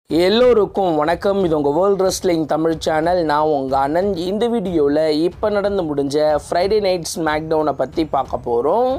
எல்லோருக்கும் வணக்கம் இது உங்கள் வேர்ல்ட் ரெஸ்லிங் தமிழ் சேனல் நான் உங்கள் அண்ணன் இந்த வீடியோவில் இப்போ நடந்து முடிஞ்ச ஃப்ரைடே நைட் ஸ்மாக்டவுனை பற்றி பார்க்க போகிறோம்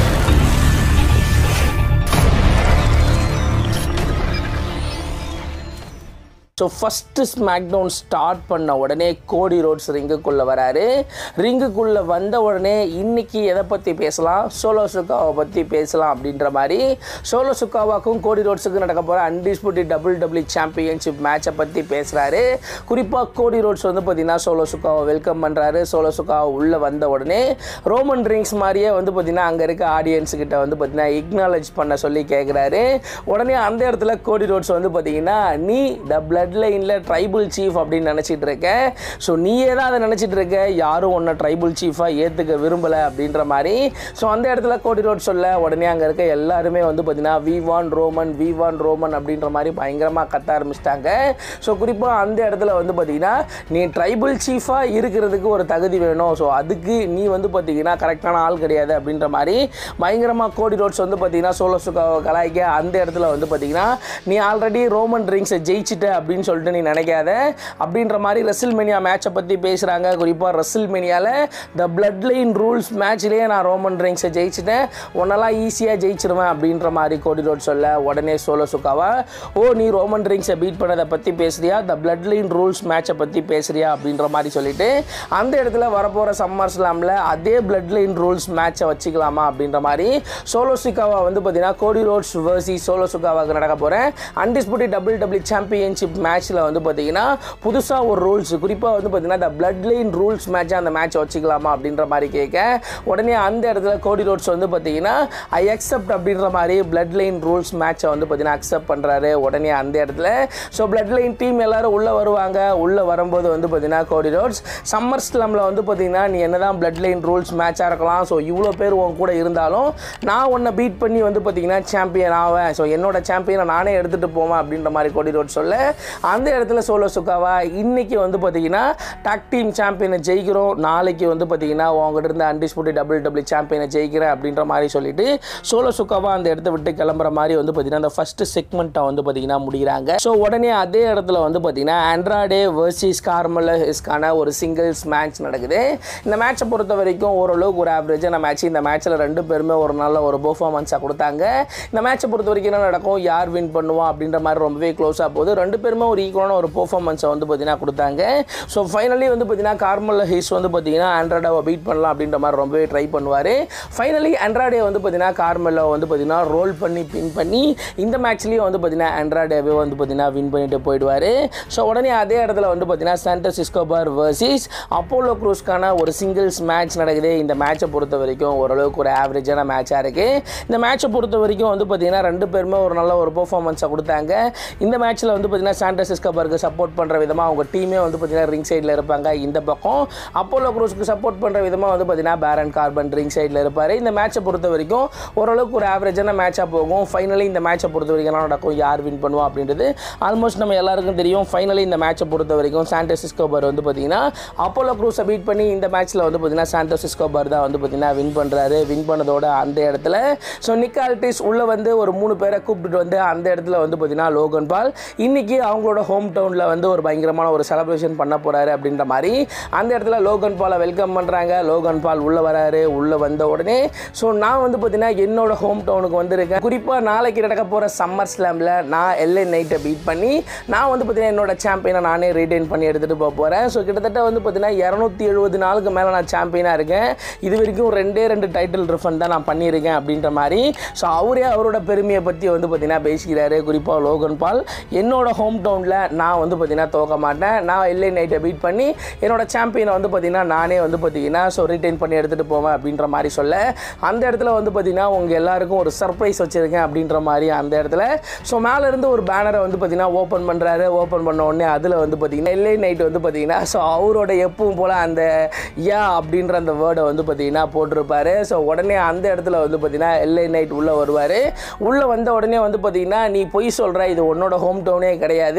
ஸோ ஃபஸ்ட்டு ஸ்மாக்டவுன் ஸ்டார்ட் பண்ண உடனே கோடி ரோட்ஸ் ரிங்குக்குள்ளே வராரு ரிங்குக்குள்ளே வந்த உடனே இன்னைக்கு எதை பற்றி பேசலாம் சோலோ சுக்காவை பற்றி பேசலாம் அப்படின்ற மாதிரி சோலோ சுக்காவாக்கும் கோடி ரோட்ஸுக்கு நடக்க போகிற அன்டிஸ்பியூட்டட் டபுள் டபுள் சாம்பியன்ஷிப் மேட்சை பற்றி பேசுகிறாரு குறிப்பாக கோடி ரோட்ஸ் வந்து பார்த்தீங்கன்னா சோலோ சுக்காவை வெல்கம் பண்ணுறாரு சோலோ சுக்காவை உள்ளே வந்த உடனே ரோமன் ட்ரிங்க்ஸ் மாதிரியே வந்து பார்த்தீங்கன்னா அங்கே இருக்க ஆடியன்ஸ் கிட்ட வந்து பார்த்தீங்கன்னா இக்னாலேஜ் பண்ண சொல்லி கேட்குறாரு உடனே அந்த இடத்துல கோடி ரோட்ஸ் வந்து பார்த்தீங்கன்னா நீ த பிளட் லைனில் ட்ரைபிள் சீஃப் அப்படின்னு நினச்சிட்டு இருக்க ஸோ நீயே தான் அதை நினச்சிட்டு இருக்க யாரும் உன்னை ட்ரைபிள் சீஃபாக ஏற்றுக்க விரும்பலை அப்படின்ற மாதிரி ஸோ அந்த இடத்துல கோடி ரோட் சொல்ல உடனே அங்கே இருக்க எல்லாருமே வந்து பார்த்தீங்கன்னா we want Roman we want Roman அப்படின்ற மாதிரி பயங்கரமாக கத்த ஆரம்பிச்சிட்டாங்க ஸோ குறிப்பாக அந்த இடத்துல வந்து பார்த்தீங்கன்னா நீ ட்ரைபிள் சீஃபாக இருக்கிறதுக்கு ஒரு தகுதி வேணும் ஸோ அதுக்கு நீ வந்து பார்த்தீங்கன்னா கரெக்டான ஆள் கிடையாது அப்படின்ற மாதிரி பயங்கரமாக கோடி ரோட்ஸ் வந்து பார்த்தீங்கன்னா சோலோ சுக்காவை கலாய்க்க அந்த இடத்துல வந்து பார்த்தீங்கன்னா நீ ஆல்ரெடி ரோமன் ட்ரிங்க்ஸை ஜெயிச்சிட்ட அப்படின்னு சொல்லிட்டு நீ நினைக்காத அப்படின்ற மாதிரி ரெசில் மெனியா மேட்சை பற்றி பேசுகிறாங்க குறிப்பாக ரெசில் மெனியாவில் த பிளட் லைன் ரூல்ஸ் மேட்ச்லேயே நான் ரோமன் ட்ரிங்க்ஸை ஜெயிச்சிட்டேன் உன்னெல்லாம் ஈஸியாக ஜெயிச்சிருவேன் அப்படின்ற மாதிரி கோடி ரோட் சொல்ல உடனே சோலோ சுக்காவா ஓ நீ ரோமன் ட்ரிங்க்ஸை பீட் பண்ணதை பற்றி பேசுறியா த பிளட் லைன் ரூல்ஸ் மேட்சை பற்றி பேசுறியா அப்படின்ற மாதிரி சொல்லிட்டு அந்த இடத்துல வரப்போகிற சம்மர் ஸ்லாமில் அதே பிளட் லைன் ரூல்ஸ் மேட்சை வச்சுக்கலாமா அப்படின்ற மாதிரி சோலோ சுக்காவா வந்து பார்த்தீங்கன்னா கோடி ரோட்ஸ் வர்சி சோலோ சுக்காவாக்கு நடக்க போகிறேன் அன்டிஸ்பியூட்டட் டபுள் டபுள் சாம்பியன்ஷிப் மேட்ச்சில் வந்து பார்த்தீங்கன்னா புதுசாக ஒரு ரூல்ஸ் குறிப்பாக வந்து பார்த்தீங்கன்னா த பிளட் லைன் ரூல்ஸ் மேட்சை அந்த மேட்சை வச்சுக்கலாமா அப்படின்ற மாதிரி கேட்க உடனே அந்த இடத்துல கோடி ரோட்ஸ் வந்து பார்த்தீங்கன்னா ஐ அக்செப்ட் அப்படின்ற மாதிரி பிளட் லைன் ரூல்ஸ் மேட்சை வந்து பார்த்தீங்கன்னா அக்செப்ட் பண்ணுறாரு உடனே அந்த இடத்துல ஸோ பிளட் லைன் டீம் எல்லாரும் உள்ளே வருவாங்க உள்ளே வரும்போது வந்து பார்த்தீங்கன்னா கோடி ரோட்ஸ் சம்மர் ஸ்லம்மில் வந்து பார்த்தீங்கன்னா நீ என்ன தான் பிளட் லைன் ரூல்ஸ் மேட்சாக இருக்கலாம் ஸோ இவ்வளோ பேர் உன் கூட இருந்தாலும் நான் உன்னை பீட் பண்ணி வந்து பார்த்தீங்கன்னா சாம்பியன் ஆவேன் ஸோ என்னோட சாம்பியனை நானே எடுத்துகிட்டு போவேன் அப்படின்ற மாதிரி கோடி ரோட் சொல்ல அந்த இடத்துல சோலோ சுக்காவா இன்னைக்கு வந்து பார்த்தீங்கன்னா டாக் டீம் சாம்பியனை ஜெயிக்கிறோம் நாளைக்கு வந்து பார்த்தீங்கன்னா உங்ககிட்ட இருந்த அன்டிஸ்பியூட்டட் டபுள் டபுள் சாம்பியனை ஜெயிக்கிறேன் அப்படின்ற மாதிரி சொல்லிட்டு சோலோ சுக்காவா அந்த இடத்த விட்டு கிளம்புற மாதிரி வந்து பார்த்தீங்கன்னா அந்த ஃபர்ஸ்ட் செக்மெண்ட்டை வந்து பார்த்தீங்கன்னா முடிகிறாங்க ஸோ உடனே அதே இடத்துல வந்து பார்த்தீங்கன்னா ஆண்ட்ராடே வர்சஸ் கார்மலஸ்க்கான ஒரு சிங்கிள்ஸ் மேட்ச் நடக்குது இந்த மேட்சை பொறுத்த வரைக்கும் ஓரளவுக்கு ஒரு ஆவரேஜான மேட்ச் இந்த மேட்ச்சில் ரெண்டு பேருமே ஒரு நல்ல ஒரு பெர்ஃபார்மன்ஸாக கொடுத்தாங்க இந்த மேட்சை பொறுத்த வரைக்கும் என்ன நடக்கும் யார் வின் பண்ணுவோம் அப்படின்ற மாதிரி ரொம்பவே க்ளோஸாக போகுது ரெண்டு பேருமே ஒரு ஈக்குவலான ஒரு பெர்ஃபார்மன்ஸை வந்து பார்த்தீங்கன்னா கொடுத்தாங்க ஸோ ஃபைனலி வந்து பார்த்தீங்கன்னா கார்மல் ஹீஸ் வந்து பார்த்தீங்கன்னா ஆண்ட்ராடாவை பீட் பண்ணலாம் அப்படின்ற மாதிரி ரொம்பவே ட்ரை பண்ணுவார் ஃபைனலி ஆண்ட்ராடே வந்து பார்த்தீங்கன்னா கார்மெல்லோ வந்து பார்த்தீங்கன்னா ரோல் பண்ணி பின் பண்ணி இந்த மேட்ச்லேயும் வந்து பார்த்தீங்கன்னா ஆண்ட்ராடேவே வந்து பார்த்தீங்கன்னா வின் பண்ணிட்டு போயிடுவார் ஸோ உடனே அதே இடத்துல வந்து பார்த்தீங்கன்னா சாண்டோ சிஸ்கோபார் வர்சஸ் அப்போலோ க்ரூஸ்க்கான ஒரு சிங்கிள்ஸ் மேட்ச் நடக்குது இந்த மேட்சை பொறுத்த வரைக்கும் ஓரளவுக்கு ஒரு ஆவரேஜான மேட்சாக இருக்குது இந்த மேட்சை பொறுத்த வரைக்கும் வந்து பார்த்தீங்கன்னா ரெண்டு பேருமே ஒரு நல்ல ஒரு பெர்ஃபார்மன்ஸை கொடுத்தாங்க இந்த மேட்ச்சில் வந்து பார்த்தீங்கன்னா சாண்டோ சிஸ்கோபருக்கு சப்போர்ட் பண்ணுற விதமாக அவங்க டீமே வந்து பார்த்தீங்கன்னா ரிங் சைடில் இருப்பாங்க இந்த பக்கம் அப்போலோ க்ரூஸ்க்கு சப்போர்ட் பண்ணுற விதமாக வந்து பார்த்தீங்கன்னா பேரன் கார்பன் ரிங் சைடில் இருப்பார் இந்த மேட்சை பொறுத்த வரைக்கும் ஓரளவுக்கு ஒரு ஆவரேஜான மேட்சாக போகும் ஃபைனலி இந்த மேட்சை பொறுத்த வரைக்கும் என்ன நடக்கும் யார் வின் பண்ணுவோம் அப்படின்றது ஆல்மோஸ்ட் நம்ம எல்லாருக்கும் தெரியும் ஃபைனலி இந்த மேட்சை பொறுத்த வரைக்கும் சாண்டோ சிஸ்கோபர் வந்து பார்த்தீங்கன்னா அப்போலோ க்ரூஸை பீட் பண்ணி இந்த மேட்ச்சில் வந்து பார்த்தீங்கன்னா சாண்டோ சிஸ்கோபர் தான் வந்து பார்த்தீங்கன்னா வின் பண்ணுறாரு வின் பண்ணதோட அந்த இடத்துல ஸோ நிக்கால்டிஸ் உள்ளே வந்து ஒரு மூணு பேரை கூப்பிட்டுட்டு வந்து அந்த இடத்துல வந்து பார்த்தீங்கன்னா லோகன் பால் இன்னைக்கு அவங்களோட ஹோம் டவுனில் வந்து ஒரு பயங்கரமான ஒரு செலிப்ரேஷன் பண்ண போகிறாரு அப்படின்ற மாதிரி அந்த இடத்துல லோகன் பாலை வெல்கம் பண்ணுறாங்க லோகன் பால் உள்ளே வராரு உள்ளே வந்த உடனே ஸோ நான் வந்து பார்த்தீங்கன்னா என்னோட ஹோம் டவுனுக்கு வந்திருக்கேன் குறிப்பாக நாளைக்கு நடக்க போகிற சம்மர் ஸ்லாமில் நான் எல்ஏ நைட்டை பீட் பண்ணி நான் வந்து பார்த்தீங்கன்னா என்னோட சாம்பியனை நானே ரீடைன் பண்ணி எடுத்துகிட்டு போக போகிறேன் ஸோ கிட்டத்தட்ட வந்து பார்த்தீங்கன்னா இரநூத்தி எழுபது நாளுக்கு மேலே நான் சாம்பியனாக இருக்கேன் இது வரைக்கும் ரெண்டே ரெண்டு டைட்டில் ரிஃபண்ட் தான் நான் பண்ணியிருக்கேன் அப்படின்ற மாதிரி ஸோ அவரே அவரோட பெருமையை பற்றி வந்து பார்த்தீங்கன்னா பேசிக்கிறாரு குறிப்பாக லோகன் பால் என்னோட ஹோம் டவுனில் நான் வந்து பார்த்தீங்கன்னா தோக்க மாட்டேன் நான் எல்ஏ நைட்டை பீட் பண்ணி என்னோட சாம்பியனை வந்து பார்த்தீங்கன்னா நானே வந்து பார்த்தீங்கன்னா ஸோ ரிட்டைன் பண்ணி எடுத்துகிட்டு போவேன் அப்படின்ற மாதிரி சொல்ல அந்த இடத்துல வந்து பார்த்தீங்கன்னா உங்கள் எல்லாருக்கும் ஒரு சர்ப்ரைஸ் வச்சுருக்கேன் அப்படின்ற மாதிரி அந்த இடத்துல ஸோ மேலேருந்து ஒரு பேனரை வந்து பார்த்தீங்கன்னா ஓப்பன் பண்ணுறாரு ஓப்பன் பண்ண உடனே அதில் வந்து பார்த்தீங்கன்னா எல்ஏ நைட் வந்து பார்த்தீங்கன்னா ஸோ அவரோட எப்பவும் போல் அந்த யா அப்படின்ற அந்த வேர்டை வந்து பார்த்தீங்கன்னா போட்டிருப்பாரு ஸோ உடனே அந்த இடத்துல வந்து பார்த்தீங்கன்னா எல்ஏ நைட் உள்ளே வருவார் உள்ளே வந்த உடனே வந்து பார்த்தீங்கன்னா நீ பொய் சொல்கிற இது உன்னோட ஹோம் டவுனே கிடையாது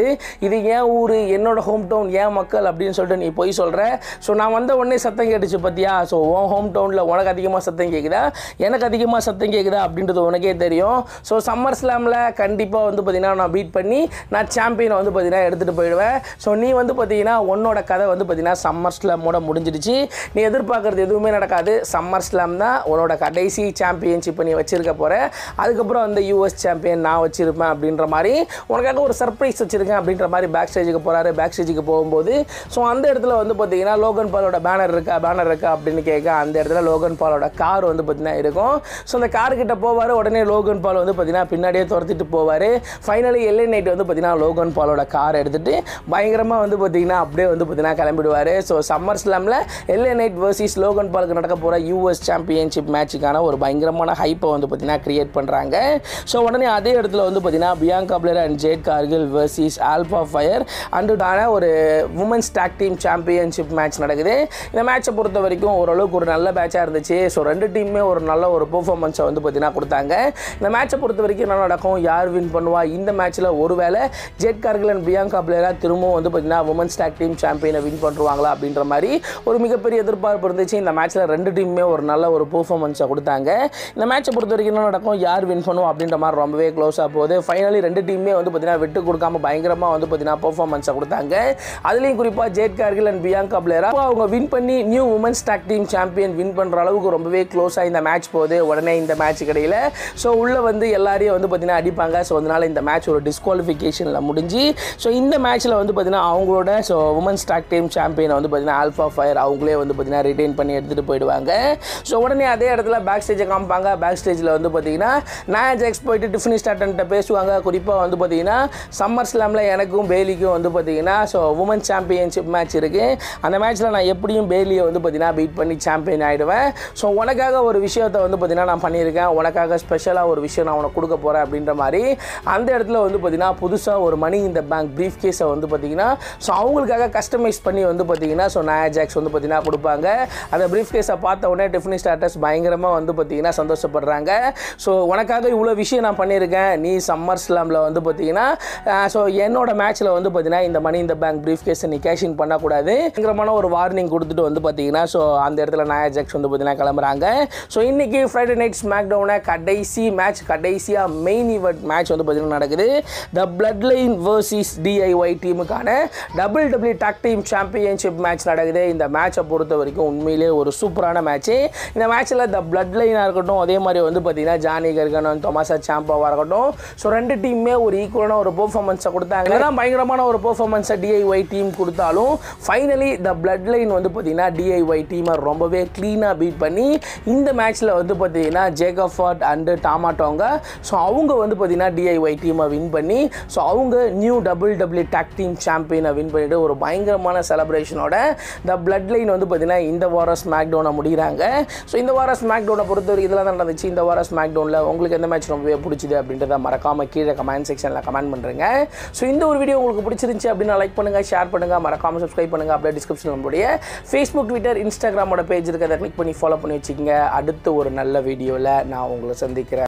கிடையாது இது ஏன் ஊர் என்னோட ஹோம் டவுன் ஏன் மக்கள் அப்படின்னு சொல்லிட்டு நீ போய் சொல்கிற ஸோ நான் வந்த உடனே சத்தம் கேட்டுச்சு பார்த்தியா ஸோ உன் ஹோம் டவுனில் உனக்கு அதிகமாக சத்தம் கேட்குதா எனக்கு அதிகமாக சத்தம் கேட்குதா அப்படின்றது உனக்கே தெரியும் ஸோ சம்மர் ஸ்லாமில் கண்டிப்பாக வந்து பார்த்திங்கன்னா நான் பீட் பண்ணி நான் சாம்பியனை வந்து பார்த்திங்கன்னா எடுத்துகிட்டு போயிடுவேன் ஸோ நீ வந்து பார்த்திங்கன்னா உன்னோட கதை வந்து பார்த்திங்கன்னா சம்மர் ஸ்லாமோட முடிஞ்சிடுச்சு நீ எதிர்பார்க்குறது எதுவுமே நடக்காது சம்மர் ஸ்லாம் தான் உன்னோட கடைசி சாம்பியன்ஷிப் நீ வச்சிருக்க போகிற அதுக்கப்புறம் வந்து யூஎஸ் சாம்பியன் நான் வச்சிருப்பேன் அப்படின்ற மாதிரி உனக்காக ஒரு சர்ப்ரைஸ் வச்சிருக்கேன் அப்படின்ற மாதிரி பேக் ஸ்டேஜுக்கு போகிறாரு பேக் ஸ்டேஜுக்கு போகும்போது ஸோ அந்த இடத்துல வந்து பார்த்தீங்கன்னா லோகன் பாலோட பேனர் இருக்கா பேனர் இருக்கா அப்படின்னு கேட்க அந்த இடத்துல லோகன் பாலோட கார் வந்து பார்த்தீங்கன்னா இருக்கும் ஸோ அந்த கார் கிட்ட போவார் உடனே லோகன் பால் வந்து பார்த்தீங்கன்னா பின்னாடியே துரத்திட்டு போவார் ஃபைனலி எல்ஏ நைட் வந்து பார்த்தீங்கன்னா லோகன் பாலோட கார் எடுத்துட்டு பயங்கரமாக வந்து பார்த்தீங்கன்னா அப்படியே வந்து பார்த்தீங்கன்னா கிளம்பிடுவார் ஸோ சம்மர் ஸ்லாமில் எல்ஏ நைட் வர்சஸ் லோகன் பாலுக்கு நடக்க போகிற யூஎஸ் சாம்பியன்ஷிப் மேட்சுக்கான ஒரு பயங்கரமான ஹைப்பை வந்து பார்த்தீங்கன்னா கிரியேட் பண்ணுறாங்க ஸோ உடனே அதே இடத்துல வந்து பார்த்தீங்கன்னா Bianca Belair and Jade Cargill versus Alpha Fire அண்டுடான ஒரு women's tag team championship match நடக்குது இந்த மேட்சை பொறுத்த வரைக்கும் ஓரளவுக்கு ஒரு நல்ல மேட்சாக இருந்துச்சு ஸோ ரெண்டு டீமுமே ஒரு நல்ல ஒரு பெர்ஃபார்மன்ஸை வந்து பார்த்தீங்கன்னா கொடுத்தாங்க இந்த மேட்சை பொறுத்த வரைக்கும் என்ன நடக்கும் யார் வின் பண்ணுவா இந்த மேட்ச்சில் ஒருவேளை ஜெட் கார்கில் அண்ட் பியாங்கா பிளேரா திரும்பவும் வந்து பார்த்தீங்கன்னா உமன்ஸ் டாக் டீம் சாம்பியனை வின் பண்ணுவாங்களா அப்படின்ற மாதிரி ஒரு மிகப்பெரிய எதிர்பார்ப்பு இருந்துச்சு இந்த மேட்ச்சில் ரெண்டு டீமுமே ஒரு நல்ல ஒரு பெர்ஃபார்மன்ஸை கொடுத்தாங்க இந்த மேட்சை பொறுத்த வரைக்கும் என்ன நடக்கும் யார் வின் பண்ணுவோம் அப்படின்ற மாதிரி ரொம்பவே க்ளோஸாக போகுது ஃபைனலி ரெண்டு டீமுமே வந்து பார்த்தீங்கன்னா விட்டு கொடுக்காம பயங்கரமாக வந்து பார்த்தீங்கன்னா பெர்ஃபார்மன்ஸை கொடுத்தாங்க அதுலேயும் குறிப்பாக ஜேட் கார்கில் அண்ட் பியாங்கா பிளேரா அவங்க வின் பண்ணி new women's tag team champion win பண்ணுற அளவுக்கு ரொம்பவே க்ளோஸாக இந்த மேட்ச் போகுது உடனே இந்த மேட்ச் கிடையில ஸோ உள்ளே வந்து எல்லாரையும் வந்து பார்த்தீங்கன்னா அடிப்பாங்க ஸோ அதனால இந்த மேட்ச் ஒரு டிஸ்குவாலிஃபிகேஷனில் முடிஞ்சு ஸோ இந்த மேட்ச்சில் வந்து பார்த்தீங்கன்னா அவங்களோட ஸோ உமன்ஸ் டாக் டீம் சாம்பியனை வந்து பார்த்தீங்கன்னா ஆல்ஃபா ஃபயர் அவங்களே வந்து பார்த்தீங்கன்னா ரிட்டைன் பண்ணி எடுத்துகிட்டு போயிடுவாங்க ஸோ உடனே அதே இடத்துல பேக் ஸ்டேஜை காமிப்பாங்க பேக் ஸ்டேஜில் வந்து பார்த்தீங்கன்னா நான் ஜெக்ஸ் போயிட்டு டிஃபினி ஸ்டார்டன்ட்ட பேசுவாங்க குறிப்பாக வந்து பார்த்தீங்கன்னா சம்மர் ஸ்லாமில் எனக்கும் பேலிக்கும் வந்து பார்த்தீங்கன்னா ஸோ உமன் சாம்பியன்ஷிப் மேட்ச் இருக்குது அந்த மேட்ச்சில் நான் எப்படியும் பேலியை வந்து பார்த்தீங்கன்னா பீட் பண்ணி சாம்பியன் ஆகிடுவேன் ஸோ உனக்காக ஒரு விஷயத்தை வந்து பார்த்தீங்கன்னா நான் பண்ணியிருக்கேன் உனக்காக ஸ்பெஷலாக ஒரு விஷயம் நான் உனக்கு கொடுக்க போகிறேன் அப்படின்ற மாதிரி அந்த இடத்துல வந்து பார்த்தீங்கன்னா புதுசாக ஒரு மணி இந்த பேங்க் ப்ரீஃப் கேஸை வந்து பார்த்தீங்கன்னா ஸோ அவங்களுக்காக கஸ்டமைஸ் பண்ணி வந்து பார்த்தீங்கன்னா ஸோ நயா ஜாக்ஸ் வந்து பார்த்தீங்கன்னா கொடுப்பாங்க அந்த ப்ரீஃப் கேஸை பார்த்த உடனே டிஃபினி ஸ்டார்டர்ஸ் பயங்கரமாக வந்து பார்த்தீங்கன்னா சந்தோஷப்படுறாங்க ஸோ உனக்காக இவ்வளோ விஷயம் நான் பண்ணியிருக்கேன் நீ சம்மர் ஸ்லாமில் வந்து பார்த்தீங்கன்னா ஸோ என்னோட மேட்ச்சில் வந்து பார்த்தீங்கன்னா இந்த மணி இந்த பேங்க் ப்ரீஃப் கேஸை நீ கேஷின் பண்ணக்கூடாது பயங்கரமான ஒரு வார்னிங் கொடுத்துட்டு வந்து பார்த்தீங்கன்னா ஸோ அந்த இடத்துல நயா ஜாக்ஸ் வந்து பார்த்தீங்கன்னா கிளம்புறாங்க ஸோ இன்னைக்கு ஃப்ரைடே நைட் ஸ்மாக் டவுனை கடைசி மேட்ச் கடைசியாக மெயின் ஈவெண்ட் மேட்ச் வந்து பார்த்தீங்கன்னா நடக்குது the bloodline versus D I Y டீமுக்கான double W tag team championship match நடக்குது இந்த மேட்சை பொறுத்த வரைக்கும் உண்மையிலே ஒரு சூப்பரான மேட்ச்சு இந்த மேட்ச்சில் த பிளட் லைனாக இருக்கட்டும் அதே மாதிரி வந்து பார்த்தீங்கன்னா ஜானி கர்கனன் தொமாசா சாம்பாவாக இருக்கட்டும் ஸோ ரெண்டு டீமுமே ஒரு ஈக்குவலான ஒரு பெர்ஃபார்மன்ஸை கொடுத்தாங்க என்னதான் பயங்கரமான ஒரு பெர்ஃபார்மன்ஸை டிஐஒய் டீம் கொடுத்தாலும் ஃபைனலி த பிளட் லைன் வந்து பார்த்தீங்கன்னா டிஐஒய் டீமை ரொம்பவே க்ளீனாக பீட் பண்ணி இந்த மேட்ச்சில் வந்து பார்த்தீங்கன்னா ஜேகஃபார்ட் அண்டு டாமாட்டோங்க ஸோ அவங்க வந்து பார்த்தீங்கன்னா டிஐஒய் டீமை வின் பண்ணி ஸோ அவங்க new double W tag team சாம்பியனை வின் பண்ணிட்டு ஒரு பயங்கரமான செலப்ரேஷனோட த பிளட் லைன் வந்து பார்த்தீங்கன்னா இந்த வாரம் ஸ்மாக் டவுனை முடிகிறாங்க ஸோ இந்த வாரம் ஸ்மாக் டவுனை பொறுத்தவரை இதெல்லாம் தான் நடந்துச்சு இந்த வாரம் ஸ்மாக் டவுனில் உங்களுக்கு எந்த மேட்ச் ரொம்பவே பிடிச்சிது அப்படின்றத மறக்காம கீழே கமெண்ட் செக்ஷனில் கமெண்ட் பண்ணுறேங்க ஸோ இந்த ஒரு வீடியோ உங்களுக்கு பிடிச்சிருந்துச்சு அப்படின்னா லைக் பண்ணுங்கள் ஷேர் பண்ணுங்கள் மறக்காம சப்ஸ்கிரைப் பண்ணுங்கள் அப்படியே டிஸ்கிரிப்ஷன் நம்மளுடைய ஃபேஸ்புக் ட்விட்டர் இன்ஸ்டாகிராமோட பேஜ் இருக்குது அதை கிளிக் பண்ணி ஃபாலோ பண்ணி வச்சுக்கோங்க அடுத்து ஒரு நல்ல வீடியோவில் நான் உங்களை சந்திக்கிறேன்